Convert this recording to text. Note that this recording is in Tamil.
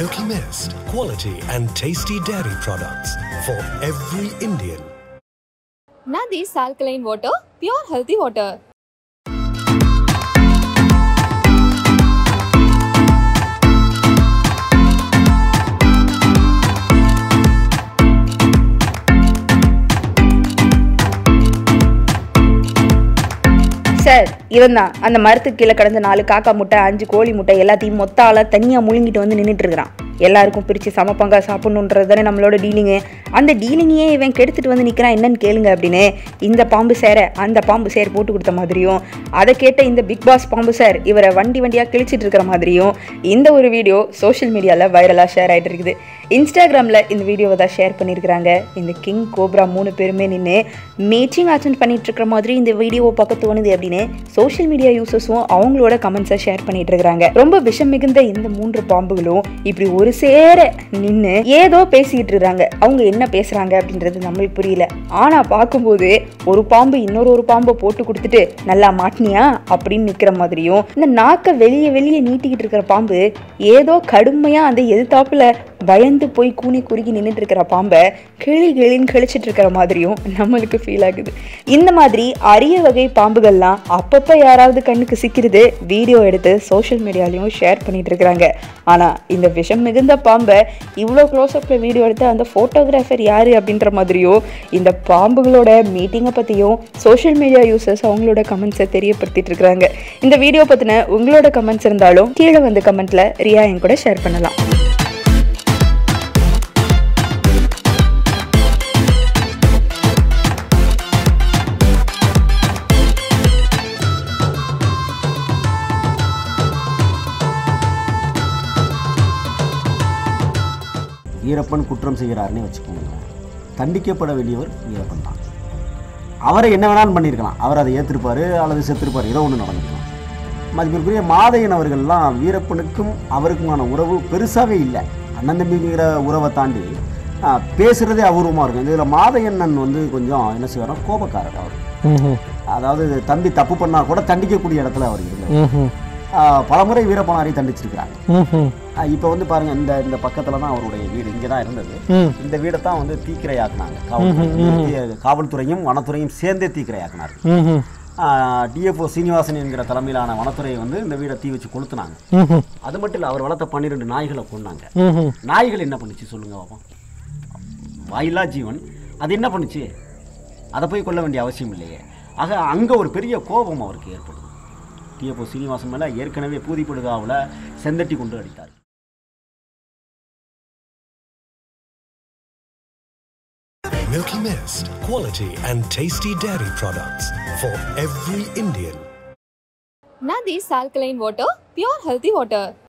Milky Mist, quality and tasty dairy products for every Indian. Nadi's alkaline water, pure healthy water. Sir இவன் தான் அந்த மரத்துக்கு கீழே கிடந்த நாலு காக்கா முட்டை அஞ்சு கோழி முட்டை எல்லாத்தையும் மொத்த ஆளாக தனியாக முழுங்கிட்டு வந்து நின்றுட்டு இருக்கிறான் எல்லாருக்கும் பிரித்து சமப்பங்கா சாப்பிட்ணுன்றது தானே நம்மளோட டீலிங்கு அந்த டீலிங்கையே இவன் கெடுத்துட்டு வந்து நிற்கிறான் என்னன்னு கேளுங்க அப்படின்னு இந்த பாம்பு சேர அந்த பாம்பு சேர் போட்டு கொடுத்த மாதிரியும் அதை கேட்ட இந்த பிக் பாஸ் பாம்பு சார் இவரை வண்டி வண்டியாக கிழிச்சிட்டு இருக்கிற மாதிரியும் இந்த ஒரு வீடியோ சோஷியல் மீடியாவில் வைரலாக ஷேர் ஆகிட்டு இருக்குது இன்ஸ்டாகிராமில் இந்த வீடியோவை தான் ஷேர் பண்ணியிருக்கிறாங்க இந்த கிங் கோப்ரா மூணு பேருமே நின்று மேட்சிங் அட்டென்ட் பண்ணிட்டு இருக்கிற மாதிரி இந்த வீடியோவை பார்க்க தோணுது அப்படின்னு சோஷியல் மீடியா யூசர்ஸும் அவங்களோட கமெண்ட்ஸை ஷேர் பண்ணிட்டு இருக்கிறாங்க ரொம்ப விஷம் மிகுந்த இந்த மூன்று பாம்புகளும் இப்படி ஒரு சேர நின்று ஏதோ பேசிக்கிட்டு இருக்காங்க அவங்க என்ன பேசுறாங்க அப்படின்றது நம்மளுக்கு புரியல ஆனா பார்க்கும்போது ஒரு பாம்பு இன்னொரு ஒரு பாம்பை போட்டு கொடுத்துட்டு நல்லா மாட்டினியா அப்படின்னு நிக்கிற மாதிரியும் இந்த நாக்கை வெளியே வெளியே நீட்டிக்கிட்டு இருக்கிற பாம்பு ஏதோ கடுமையா அந்த எதிர்த்தாப்புல பயந்து போய் கூனி குறுகி நின்றுட்டு இருக்கிற பாம்பை கிளி கிளின்னு கிழிச்சிட்டு இருக்கிற மாதிரியும் நம்மளுக்கு ஃபீல் ஆகுது இந்த மாதிரி அரிய வகை பாம்புகள்லாம் அப்பப்போ யாராவது கண்ணுக்கு சிக்கிறது வீடியோ எடுத்து சோஷியல் மீடியாலையும் ஷேர் பண்ணிட்டு இருக்கிறாங்க ஆனால் இந்த விஷம் மிகுந்த பாம்பை இவ்வளோ க்ளோஸ்அப்பில் வீடியோ எடுத்த அந்த ஃபோட்டோகிராஃபர் யார் அப்படின்ற மாதிரியோ இந்த பாம்புகளோட மீட்டிங்கை பற்றியும் சோஷியல் மீடியா யூசர்ஸ் அவங்களோட கமெண்ட்ஸை தெரியப்படுத்திட்டு இருக்கிறாங்க இந்த வீடியோ பற்றின உங்களோட கமெண்ட்ஸ் இருந்தாலும் கீழே வந்து கமெண்ட்டில் ரியா என் கூட ஷேர் பண்ணலாம் வீரப்பன் குற்றம் செய்கிறாருன்னே வச்சுக்கோங்க தண்டிக்கப்பட வேண்டியவர் வீரப்பன் தான் அவரை என்ன வேணாலும் பண்ணியிருக்கலாம் அவர் அதை ஏற்றிருப்பார் அல்லது செத்துருப்பார் ஏதோ ஒன்று நடந்திருக்கலாம் மதிப்பிற்குரிய மாதையன் அவர்கள்லாம் வீரப்பனுக்கும் அவருக்குமான உறவு பெருசாகவே இல்லை அண்ணன் தம்பிங்கிற உறவை தாண்டி ஆ, பேசுறதே அபூர்வமாக இருக்கும் இதில் மாதையண்ணன் வந்து கொஞ்சம் என்ன செய்வார்னா கோபக்காரர் அவர் அதாவது தம்பி தப்பு பண்ணால் கூட தண்டிக்கக்கூடிய இடத்துல அவர் இருந்தார் பலமுறை வீரப்பனாரை தண்டிச்சிருக்கிறாங்க இப்போ வந்து பாருங்க இந்த இந்த பக்கத்துல தான் அவருடைய வீடு இங்கே தான் இருந்தது இந்த வீடை தான் வந்து தீக்கிரையாக்குனாங்க காவல்துறை காவல்துறையும் வனத்துறையும் சேர்ந்தே தீக்கிரையாக்குனாரு டிஎஃப்ஓ சீனிவாசன் என்கிற தலைமையிலான வனத்துறையை வந்து இந்த வீடை தீ வச்சு கொளுத்துனாங்க அது மட்டும் இல்லை அவர் வளர்த்த பன்னிரெண்டு நாய்களை கொண்டாங்க நாய்கள் என்ன பண்ணுச்சு சொல்லுங்க பாப்போம் வாயில்லா ஜீவன் அது என்ன பண்ணுச்சு அதை போய் கொள்ள வேண்டிய அவசியம் இல்லையே ஆக அங்கே ஒரு பெரிய கோபம் அவருக்கு ஏற்படுது டிஎஃப்ஓ சீனிவாசன் மேலே ஏற்கனவே பூதிப்படுகாவில் செந்தட்டி கொண்டு அடித்தார் Milky Mist, quality and tasty dairy products for every Indian. Nadi's alkaline water, pure healthy water.